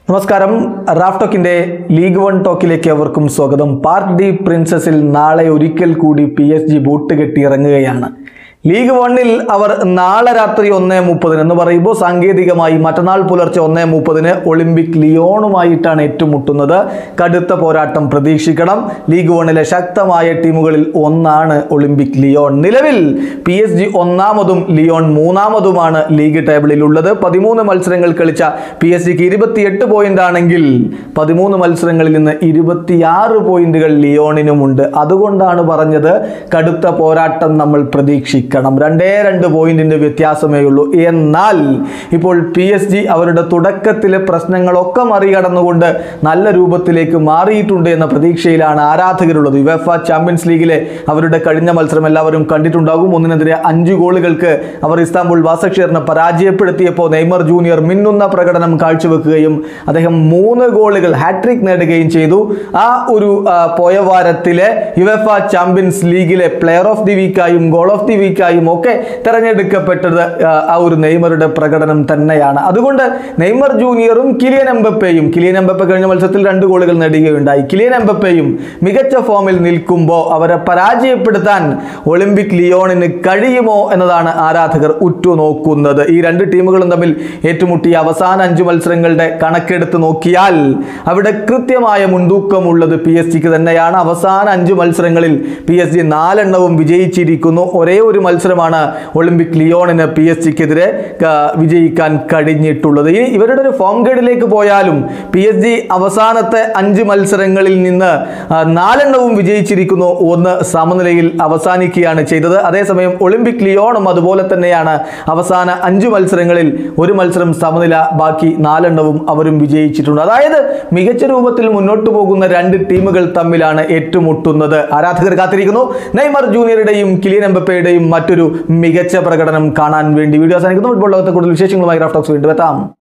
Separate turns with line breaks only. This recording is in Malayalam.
നമസ്കാരം റാഫ് ടോക്കിന്റെ ലീഗ് വൺ ടോക്കിലേക്ക് അവർക്കും സ്വാഗതം പാർക്ക് ഡി പ്രിൻസസിൽ നാളെ ഒരിക്കൽ കൂടി പി എസ് ജി ബൂട്ട് കെട്ടി ഇറങ്ങുകയാണ് ലീഗ് വണ്ണിൽ അവർ നാളെ രാത്രി ഒന്നേ മുപ്പതിന് എന്ന് പറയുമ്പോൾ സാങ്കേതികമായി മറ്റന്നാൾ പുലർച്ചെ ഒന്നേ മുപ്പതിന് ഒളിമ്പിക് ലിയോണുമായിട്ടാണ് ഏറ്റുമുട്ടുന്നത് കടുത്ത പോരാട്ടം പ്രതീക്ഷിക്കണം ലീഗ് വണ്ണിലെ ശക്തമായ ടീമുകളിൽ ഒന്നാണ് ഒളിമ്പിക് ലിയോൺ നിലവിൽ പി എസ് ജി ഒന്നാമതും ലിയോൺ മൂന്നാമതുമാണ് ലീഗ് ടേബിളിൽ ഉള്ളത് പതിമൂന്ന് മത്സരങ്ങൾ കളിച്ച പി എസ് ജിക്ക് ഇരുപത്തിയെട്ട് പോയിന്റ് ആണെങ്കിൽ പതിമൂന്ന് മത്സരങ്ങളിൽ നിന്ന് ഇരുപത്തിയാറ് പോയിന്റുകൾ ലിയോണിനുമുണ്ട് അതുകൊണ്ടാണ് പറഞ്ഞത് കടുത്ത പോരാട്ടം നമ്മൾ പ്രതീക്ഷിക്കണം രണ്ടേ രണ്ട് പോയിന്റിന്റെ വ്യത്യാസമേ ഉള്ളൂ എന്നാൽ ഇപ്പോൾ പി എസ് ജി അവരുടെ തുടക്കത്തിലെ പ്രശ്നങ്ങളൊക്കെ മറികടന്നുകൊണ്ട് നല്ല രൂപത്തിലേക്ക് മാറിയിട്ടുണ്ട് എന്ന പ്രതീക്ഷയിലാണ് ആരാധകരുള്ളത് യുവഫ ചാമ്പ്യൻസ് ലീഗിലെ അവരുടെ കഴിഞ്ഞ മത്സരം എല്ലാവരും കണ്ടിട്ടുണ്ടാകും ഒന്നിനെതിരെ അഞ്ച് ഗോളുകൾക്ക് അവർ ഇസ്താംബുൾ വാസക്ഷേറിനെ പരാജയപ്പെടുത്തിയപ്പോൾ നെയ്മർ ജൂനിയർ മിന്നുന്ന പ്രകടനം കാഴ്ചവെക്കുകയും അദ്ദേഹം മൂന്ന് ഗോളുകൾ ഹാട്രിക് നേടുകയും ചെയ്തു ആ ഒരു ആ, പോയ വാരത്തിലെ യുവഫ ചാമ്പ്യൻസ് ലീഗിലെ പ്ലെയർ ഓഫ് ദി വീക്കായും ഗോൾ ഓഫ് ദി വീക്കായും ഒക്കെ തെരഞ്ഞെടുക്കപ്പെട്ടത് ആ, ആ ഒരു നെയ്മറുടെ പ്രകടനം തന്നെയാണ് അതുകൊണ്ട് നെയ്മർ ജൂനിയറും കിലിയൻ എംബപ്പയും കിലിയൻ എംബപ്പ കഴിഞ്ഞ മത്സരത്തിൽ രണ്ട് ഗോളുകൾ നേടുകയുണ്ടായി കിലിയൻ എംബപ്പയും മികച്ച ഫോമിൽ നിൽക്കുമ്പോൾ അവരെ പരാജയപ്പെടുത്താൻ ഒളിമ്പിക് ലിയോണിന് കഴിയുമോ എന്നതാണ് ആരാധകർ ഉറ്റുനോക്കുന്നത് ഈ രണ്ട് ടീമുകളും തമ്മിൽ ഏറ്റുമുട്ടിയ അവസാന അഞ്ച് മത്സരങ്ങളുടെ കണക്കെടുത്ത് നോക്കിയാൽ അവിടെ കൃത്യമായ മുൻതൂക്കമുള്ളത് പി എസ് ജിക്ക് തന്നെയാണ് അവസാന അഞ്ച് മത്സരങ്ങളിൽ പി എസ് ജി നാലെണ്ണവും വിജയിച്ചിരിക്കുന്നു ഒരേ ഒരു മത്സരമാണ് ഒളിമ്പിക് ലിയോണിന് പി എസ് ജിക്കെതിരെ വിജയിക്കാൻ കഴിഞ്ഞിട്ടുള്ളത് ഇനി ഇവരുടെ ഒരു ഫോം ഗേഡിലേക്ക് പോയാലും പി എസ് ജി അവസാനത്തെ അഞ്ച് മത്സരങ്ങളിൽ നിന്ന് ആ, നാലെണ്ണവും വിജയിച്ചിരിക്കുന്നു ഒന്ന് സമനിലയിൽ അവസാനിക്കുകയാണ് ചെയ്തത് അതേസമയം ഒളിമ്പിക് ലിയോണും അതുപോലെ തന്നെയാണ് അവസാന അഞ്ച് മത്സരങ്ങളിൽ ഒരു മത്സരം സമനില ബാക്കി നാലെണ്ണവും അവരും വിജയിച്ചിട്ടുണ്ട് അതായത് മികച്ച രൂപത്തിൽ മുന്നോട്ട് പോകുന്ന രണ്ട് ടീമുകൾ തമ്മിലാണ് ഏറ്റുമുട്ടുന്നത് ആരാധകർ കാത്തിരിക്കുന്നു നെയ്മർ ജൂനിയറുടെയും കിലിയൻ എംബപ്പയുടെയും മറ്റൊരു മികച്ച പ്രകടനം കാണാൻ വേണ്ടി വീഡിയോ അവസാനിക്കുന്നു ഫുട്ബോൾ ലോകത്തെ കൂടുതൽ വിശേഷങ്ങളുമായി റാഫ്റ്റോക്സ് വീണ്ടും എത്താം